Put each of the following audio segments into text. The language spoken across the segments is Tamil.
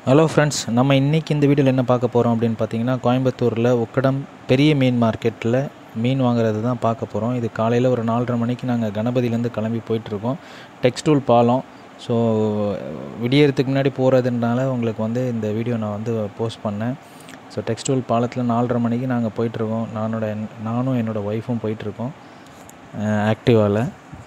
ஹலோ ஃப்ரெண்ட்ஸ் நம்ம இன்றைக்கி இந்த வீடியோவில் என்ன பார்க்க போகிறோம் அப்படின்னு பார்த்தீங்கன்னா கோயம்புத்தூரில் உக்கடம் பெரிய மீன் மார்க்கெட்டில் மீன் வாங்குறது தான் பார்க்க போகிறோம் இது காலையில் ஒரு நாலரை மணிக்கு நாங்கள் கணபதியிலேருந்து கிளம்பி போயிட்டுருக்கோம் டெக்ஸ்டூல் பாலம் ஸோ விடியறதுக்கு முன்னாடி போகிறதுனால உங்களுக்கு வந்து இந்த வீடியோ நான் வந்து போஸ்ட் பண்ணேன் ஸோ டெக்ஸ்டூல் பாலத்தில் நாலரை மணிக்கு நாங்கள் போயிட்டுருக்கோம் நானோட நானும் என்னோடய ஒய்ஃபும் போயிட்டுருக்கோம் ஆக்டிவாவில்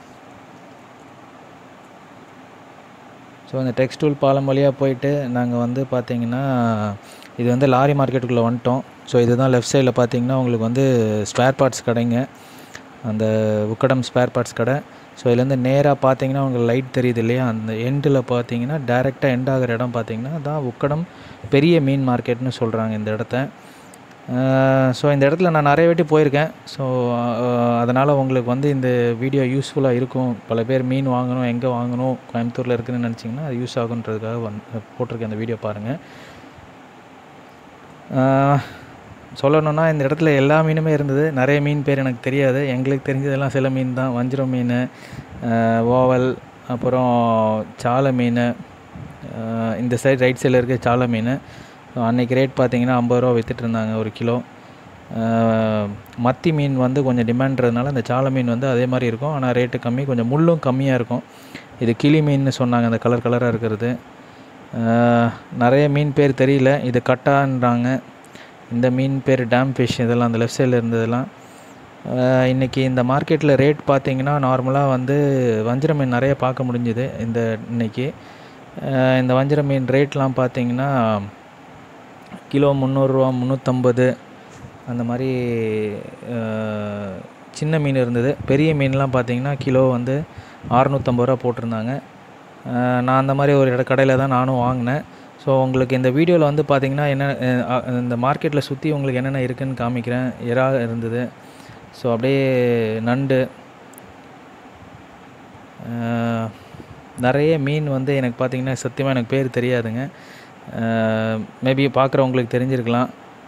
ஸோ அந்த டெக்ஸ்டூல் பாலம் வழியாக போயிட்டு நாங்கள் வந்து பார்த்தீங்கன்னா இது வந்து லாரி மார்க்கெட்டுக்குள்ளே வந்துட்டோம் ஸோ இதுதான் லெஃப்ட் சைடில் பார்த்தீங்கன்னா உங்களுக்கு வந்து ஸ்பேர் பார்ட்ஸ் கடைங்க அந்த உக்கடம் ஸ்பேர் பார்ட்ஸ் கடை ஸோ இதுலேருந்து நேராக பார்த்தீங்கன்னா உங்களுக்கு லைட் தெரியுது இல்லையா அந்த எண்டில் பார்த்தீங்கன்னா டேரெக்டாக எண்ட் ஆகிற இடம் பார்த்தீங்கன்னா தான் உக்கடம் பெரிய மீன் மார்க்கெட்னு சொல்கிறாங்க இந்த இடத்த ஸோ இந்த இடத்துல நான் நிறைய வாட்டி போயிருக்கேன் ஸோ அதனால் உங்களுக்கு வந்து இந்த வீடியோ யூஸ்ஃபுல்லாக இருக்கும் பல பேர் மீன் வாங்கணும் எங்கே வாங்கணும் கோயம்புத்தூரில் இருக்குதுன்னு நினச்சிங்கன்னா அது யூஸ் ஆகுன்றதுக்காக வந் போட்டிருக்கேன் அந்த வீடியோ பாருங்கள் சொல்லணுன்னா இந்த இடத்துல எல்லா மீனுமே இருந்தது நிறைய மீன் பேர் எனக்கு தெரியாது எங்களுக்கு தெரிஞ்சதெல்லாம் சில மீன் தான் வஞ்சிரம் மீன் ஓவல் அப்புறம் சாலை மீன் இந்த சைடு ரைட் சைடில் இருக்க சாலை மீன் அன்றைக்கி ரேட் பார்த்தீங்கன்னா ஐம்பது ரூபா விற்றுட்டு இருந்தாங்க ஒரு கிலோ மத்தி மீன் வந்து கொஞ்சம் டிமாண்ட்றதுனால அந்த சாலை மீன் வந்து அதே மாதிரி இருக்கும் ஆனால் ரேட்டு கம்மி கொஞ்சம் முள்ளும் கம்மியாக இருக்கும் இது கிளி மீன் சொன்னாங்க அந்த கலர் கலராக இருக்கிறது நிறைய மீன் பேர் தெரியல இது கட்டான்றாங்க இந்த மீன் பேர் டேம் ஃபிஷ் இதெல்லாம் அந்த லெஃப்ட் சைடில் இருந்ததெல்லாம் இன்றைக்கி இந்த மார்க்கெட்டில் ரேட் பார்த்திங்கன்னா நார்மலாக வந்து வஞ்சிர மீன் நிறைய பார்க்க முடிஞ்சுது இந்த இன்றைக்கி இந்த வஞ்சிர மீன் ரேட்லாம் பார்த்திங்கன்னா கிலோ முந்நூறுரூவா முந்நூற்றம்பது அந்த மாதிரி சின்ன மீன் இருந்தது பெரிய மீன்லாம் பார்த்திங்கன்னா கிலோ வந்து அறநூற்றம்பது ரூபா போட்டிருந்தாங்க நான் அந்த மாதிரி ஒரு இட கடையில் தான் நானும் வாங்கினேன் ஸோ உங்களுக்கு இந்த வீடியோவில் வந்து பார்த்திங்கன்னா என்ன இந்த மார்க்கெட்டில் சுற்றி உங்களுக்கு என்னென்ன இருக்குதுன்னு காமிக்கிறேன் இறா இருந்தது ஸோ அப்படியே நண்டு நிறைய மீன் வந்து எனக்கு பார்த்திங்கன்னா சத்தியமாக எனக்கு பேர் தெரியாதுங்க மேபி பார்க்குறவங்களுக்கு தெரிஞ்சிருக்கலாம்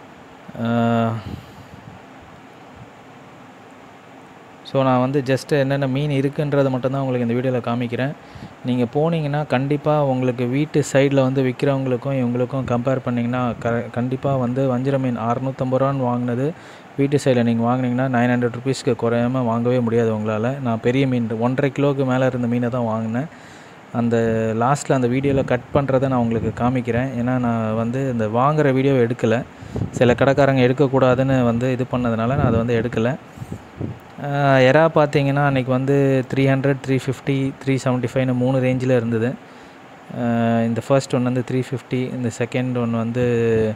ஸோ நான் வந்து ஜஸ்ட்டு என்னென்ன மீன் இருக்குன்றதை மட்டும்தான் உங்களுக்கு இந்த வீடியோவில் காமிக்கிறேன் நீங்கள் போனீங்கன்னா கண்டிப்பாக உங்களுக்கு வீட்டு சைடில் வந்து விற்கிறவங்களுக்கும் இவங்களுக்கும் கம்பேர் பண்ணிங்கன்னா க கண்டிப்பாக வந்து வஞ்சிர மீன் அறநூற்றம்பது ரூபான்னு வாங்கினது வீட்டு சைடில் நீங்கள் வாங்கினீங்கன்னா நைன் ஹண்ட்ரட் ருபீஸ்க்கு குறையாமல் வாங்கவே முடியாது உங்களால் நான் பெரிய மீன் ஒன்றரை கிலோவுக்கு மேலே இருந்த மீனை தான் வாங்கினேன் அந்த லாஸ்ட்டில் அந்த வீடியோவில் கட் பண்ணுறதை நான் உங்களுக்கு காமிக்கிறேன் ஏன்னா நான் வந்து இந்த வாங்குகிற வீடியோவை எடுக்கலை சில கடைக்காரங்க எடுக்கக்கூடாதுன்னு வந்து இது பண்ணதுனால நான் அதை வந்து எடுக்கலை எறா பார்த்தீங்கன்னா அன்றைக்கி வந்து three hundred three fifty three seventy ஃபைவ்னு மூணு ரேஞ்சில் இருந்தது இந்த ஃபர்ஸ்ட் ஒன் வந்து த்ரீ ஃபிஃப்டி இந்த செகண்ட் ஒன் வந்து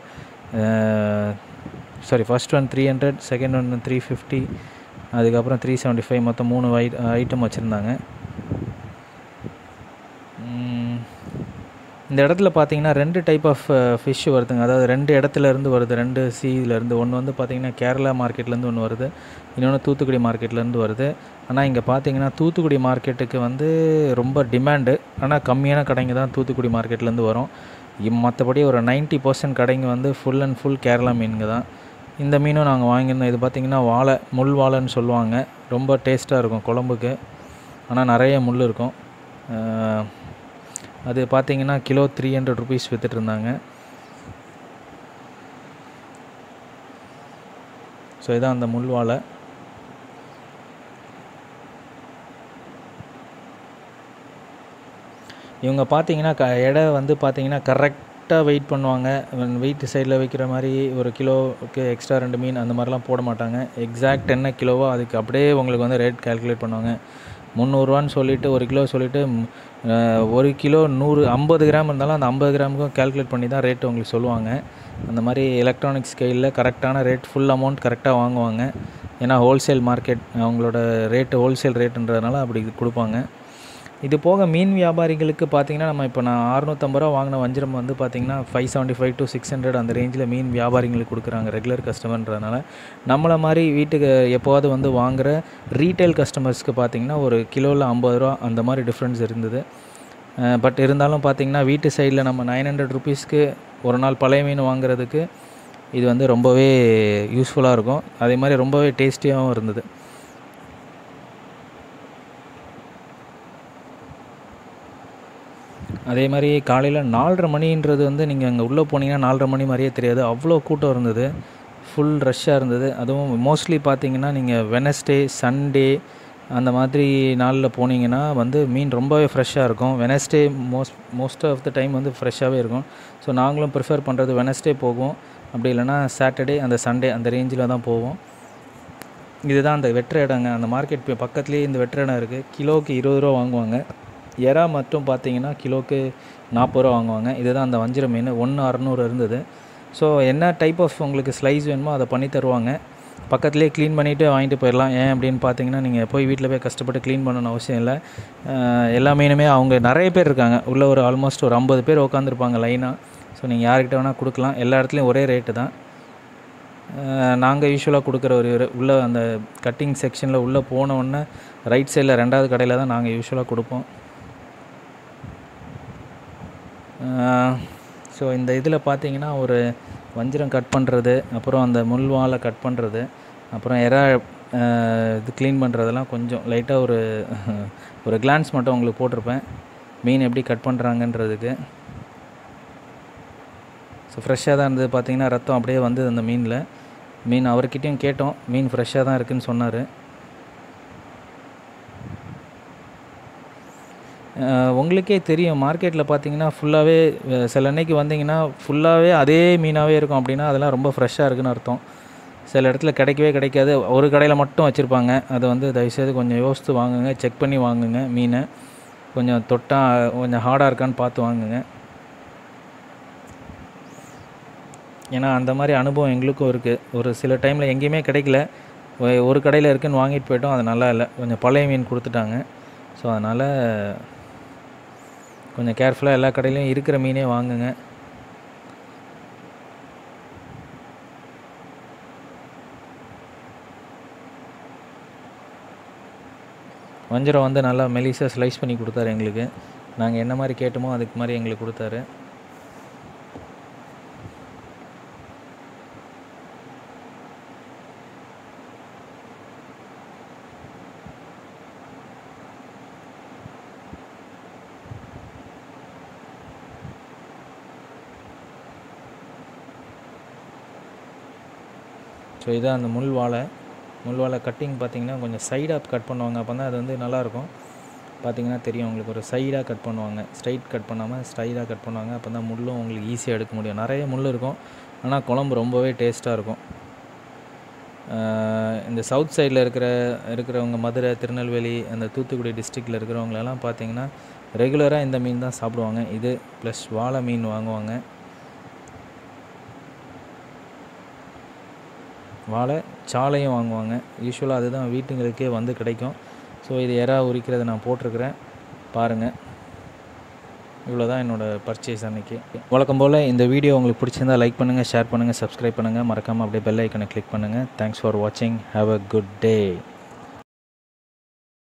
sorry first one three hundred second one three fifty அதுக்கப்புறம் த்ரீ செவன்ட்டி ஃபைவ் மொத்தம் மூணு ஐ ஐட்டம் வச்சுருந்தாங்க இந்த இடத்துல பார்த்தீங்கன்னா ரெண்டு டைப் ஆஃப் ஃபிஷ் வருதுங்க அதாவது ரெண்டு இடத்துல இருந்து வருது ரெண்டு சீலேருந்து ஒன்று வந்து பார்த்திங்கன்னா கேரளா மார்க்கெட்லேருந்து ஒன்று வருது இன்னொன்று தூத்துக்குடி மார்க்கெட்லேருந்து வருது ஆனால் இங்கே பார்த்தீங்கன்னா தூத்துக்குடி மார்க்கெட்டுக்கு வந்து ரொம்ப டிமாண்டு ஆனால் கம்மியான கடைங்க தான் தூத்துக்குடி மார்க்கெட்லேருந்து வரும் மற்றபடி ஒரு நைன்ட்டி பர்சன்ட் கடைங்க வந்து ஃபுல் அண்ட் ஃபுல் கேரளா மீனுங்க தான் இந்த மீனும் நாங்கள் வாங்கியிருந்தோம் இது பார்த்திங்கன்னா வாழை முள் வாழைன்னு சொல்லுவாங்க ரொம்ப டேஸ்ட்டாக இருக்கும் குழம்புக்கு ஆனால் நிறைய முள் இருக்கும் அது பார்த்தீங்கன்னா கிலோ த்ரீ ஹண்ட்ரட் ருபீஸ் விற்றுட்டு இருந்தாங்க ஸோ இதான் அந்த முள் வாழை இவங்க பார்த்தீங்கன்னா க எடை வந்து பார்த்தீங்கன்னா கரெக்டாக வெயிட் பண்ணுவாங்க வெயிட் சைடில் வைக்கிற மாதிரி ஒரு கிலோவுக்கு எக்ஸ்ட்ரா ரெண்டு மீன் அந்த மாதிரிலாம் போட மாட்டாங்க எக்ஸாக்ட் என்ன கிலோவோ அதுக்கு அப்படியே உங்களுக்கு வந்து ரேட் கால்குலேட் பண்ணுவாங்க முந்நூறுரூவான்னு சொல்லிவிட்டு ஒரு கிலோ சொல்லிவிட்டு ஒரு கிலோ நூறு ஐம்பது கிராம் இருந்தாலும் அந்த ஐம்பது கிராமுக்கும் கேல்குலேட் பண்ணி தான் ரேட் உங்களுக்கு சொல்லுவாங்க அந்த மாதிரி எலக்ட்ரானிக் ஸ்கேலில் கரெக்டான ரேட் ஃபுல் அமௌண்ட் கரெக்டாக வாங்குவாங்க ஏன்னா ஹோல்சேல் மார்க்கெட் அவங்களோட ரேட்டு ஹோல்சேல் ரேட்டுன்றதுனால அப்படி கொடுப்பாங்க இது போக மீன் வியாபாரிகளுக்கு பார்த்தீங்கன்னா நம்ம இப்போ நான் அறுநூற்றம்பது ரூபா வாங்கின வஞ்சிரம் வந்து பார்த்திங்கன்னா five seventy five to six hundred அந்த ரேஞ்சில் மீன் வியாபாரிகளுக்கு கொடுக்குறாங்க ரெகுலர் கஸ்டமர்ன்றதுனால நம்மளை மாதிரி வீட்டுக்கு எப்போவாது வந்து வாங்குகிற ரீட்டைல் கஸ்டமர்ஸ்க்கு பார்த்திங்கன்னா ஒரு கிலோவில் ஐம்பது ரூபா அந்த மாதிரி டிஃப்ரென்ஸ் இருந்தது பட் இருந்தாலும் பார்த்திங்கன்னா வீட்டு சைடில் நம்ம நைன் ஹண்ட்ரட் ருபீஸ்க்கு ஒரு நாள் பழைய மீன் வாங்குறதுக்கு இது வந்து ரொம்பவே யூஸ்ஃபுல்லாக இருக்கும் அதே மாதிரி ரொம்பவே டேஸ்டியாகவும் இருந்தது அதே மாதிரி காலையில் நாலரை மணின்றது வந்து நீங்கள் அங்கே உள்ளே போனீங்கன்னா நாலரை மணி மாதிரியே தெரியாது அவ்வளோ கூட்டம் இருந்தது ஃபுல் ரஷ்ஷாக இருந்தது அதுவும் மோஸ்ட்லி பார்த்தீங்கன்னா நீங்கள் வெனஸ்டே சண்டே அந்த மாதிரி நாளில் போனீங்கன்னா வந்து மீன் ரொம்பவே ஃப்ரெஷ்ஷாக இருக்கும் Wednesday most most of the time வந்து ஃப்ரெஷ்ஷாகவே இருக்கும் ஸோ நாங்களும் ப்ரிஃபர் பண்ணுறது வெனஸ்டே போகும் அப்படி இல்லைன்னா சாட்டர்டே அந்த சண்டே அந்த ரேஞ்சில் தான் போவோம் இதுதான் அந்த வெட்டுற இடங்க அந்த மார்க்கெட் பக்கத்துலேயே இந்த வெட்டுற இடம் இருக்குது கிலோவுக்கு இருபது ரூபா வாங்குவாங்க எறா மட்டும் பார்த்தீங்கன்னா கிலோவுக்கு நாற்பது ரூபா வாங்குவாங்க இதுதான் அந்த வஞ்சிர மீன் ஒன்று அறநூறு இருந்தது ஸோ என்ன டைப் ஆஃப் உங்களுக்கு ஸ்லைஸ் வேணுமோ அதை பண்ணி தருவாங்க பக்கத்துலேயே க்ளீன் பண்ணிவிட்டு வாங்கிட்டு போயிடலாம் ஏன் அப்படின்னு பார்த்தீங்கன்னா நீங்கள் போய் வீட்டில் போய் கஷ்டப்பட்டு க்ளீன் பண்ணணும்னு அவசியம் இல்லை அஹ் எல்லா மீனுமே அவங்க நிறைய பேர் இருக்காங்க உள்ளே ஒரு ஆல்மோஸ்ட் ஒரு ஐம்பது பேர் உட்காந்துருப்பாங்க லைனாக ஸோ நீங்கள் யார்கிட்ட வேணால் கொடுக்கலாம் எல்லா இடத்துலையும் ஒரே ரேட்டு தான் நாங்கள் யூஸ்வலாக கொடுக்குற ஒரு ஒரு- உள்ள அந்த கட்டிங் செக்ஷனில் உள்ளே போன உடனே ரைட் சைடில் ரெண்டாவது கடையில் தான் நாங்கள் யூஸ்வலாக கொடுப்போம் ஸோ இந்த இதில் பார்த்தீங்கன்னா ஒரு வஞ்சிரம் கட் பண்ணுறது அப்புறம் அந்த முள் வாலை கட் பண்ணுறது அப்புறம் எறா அஹ், இது க்ளீன் பண்ணுறதெல்லாம் கொஞ்சம் லைட்டாக ஒரு ஒரு கிளான்ஸ் மட்டும் உங்களுக்கு போட்டிருப்பேன் மீன் எப்படி கட் பண்ணுறாங்கன்றதுக்கு ஸோ ஃப்ரெஷ்ஷாக தான் இருந்தது பார்த்தீங்கன்னா ரத்தம் அப்படியே வந்தது அந்த மீனில் மீன் அவர்கிட்டயும் கேட்டோம் மீன் ஃப்ரெஷ்ஷாக தான் இருக்குன்னு சொன்னார் உங்களுக்கே தெரியும் மார்க்கெட்டில் பார்த்தீங்கன்னா ஃபுல்லாகவே சில அன்னைக்கு வந்தீங்கன்னா ஃபுல்லாகவே அதே மீனாகவே இருக்கும் அப்படின்னா அதெல்லாம் ரொம்ப ஃப்ரெஷ்ஷாக இருக்குன்னு அர்த்தம் சில இடத்துல கிடைக்கவே கிடைக்காது ஒரு கடையில் மட்டும் வச்சுருப்பாங்க அதை வந்து தயவுசெய்து கொஞ்சம் யோசித்து வாங்குங்க செக் பண்ணி வாங்குங்க மீனை கொஞ்சம் தொட்டா கொஞ்சம் ஹார்டாக இருக்கான்னு பார்த்து வாங்குங்க ஏன்னா அந்த மாதிரி அனுபவம் எங்களுக்கும் இருக்குது ஒரு சில டைமில் எங்கேயுமே கிடைக்கல ஒ- ஒரு கடையில் இருக்குன்னு வாங்கிட்டு போயிட்டோம் அது நல்லா இல்லை கொஞ்சம் பழைய மீன் கொடுத்துட்டாங்க ஸோ அதனால் கொஞ்சம் கேர்ஃபுல்லாக எல்லா கடையிலையும் இருக்கிற மீனே வாங்குங்க வஞ்சரம் வந்து நல்லா மெலிசாக ஸ்லைஸ் பண்ணி கொடுத்தாரு எங்களுக்கு நாங்கள் என்ன மாதிரி கேட்டோமோ அதுக்கு மாதிரி எங்களுக்கு கொடுத்தாரு ஸோ இதான் அந்த முள் வாழை முள் வாழை கட்டிங் பார்த்தீங்கன்னா கொஞ்சம் சைடாக கட் பண்ணுவாங்க அப்போ தான் அது வந்து நல்லாயிருக்கும் பார்த்தீங்கன்னா தெரியும் உங்களுக்கு ஒரு சைடாக கட் பண்ணுவாங்க ஸ்ட்ரைட் கட் பண்ணாமல் ஸ்டைலாக கட் பண்ணுவாங்க அப்போ தான் முள்ளும் உங்களுக்கு ஈஸியாக எடுக்க முடியும் நிறைய முள் இருக்கும் ஆனால் குழம்பு ரொம்பவே டேஸ்ட்டாக இருக்கும் ஆஹ் இந்த சவுத் சைடில் இருக்கிற இருக்கிறவங்க மதுரை திருநெல்வேலி அந்த தூத்துக்குடி டிஸ்ட்ரிக்டில் இருக்கிறவங்களெல்லாம் பார்த்தீங்கன்னா ரெகுலராக இந்த மீன் தான் சாப்பிடுவாங்க இது ப்ளஸ் வாழை மீன் வாங்குவாங்க வாழை சாலையும் வாங்குவாங்க யூஸ்வலாக அதுதான் வீட்டுங்களுக்கே வந்து கிடைக்கும் ஸோ இது எறா உரிக்கிறத நான் போட்டிருக்கிறேன் பாருங்கள் இவ்வளோ தான் என்னோடய பர்ச்சேஸ் அன்னைக்கு வழக்கம் போல் இந்த வீடியோ உங்களுக்கு பிடிச்சிருந்தா லைக் பண்ணுங்கள் ஷேர் பண்ணுங்கள் சப்ஸ்கிரைப் பண்ணுங்கள் மறக்காமல் அப்படியே பெல் ஐக்கனை கிளிக் பண்ணுங்கள் தேங்க்ஸ் ஃபார் வாட்சிங் ஹாவ் அ குட் டே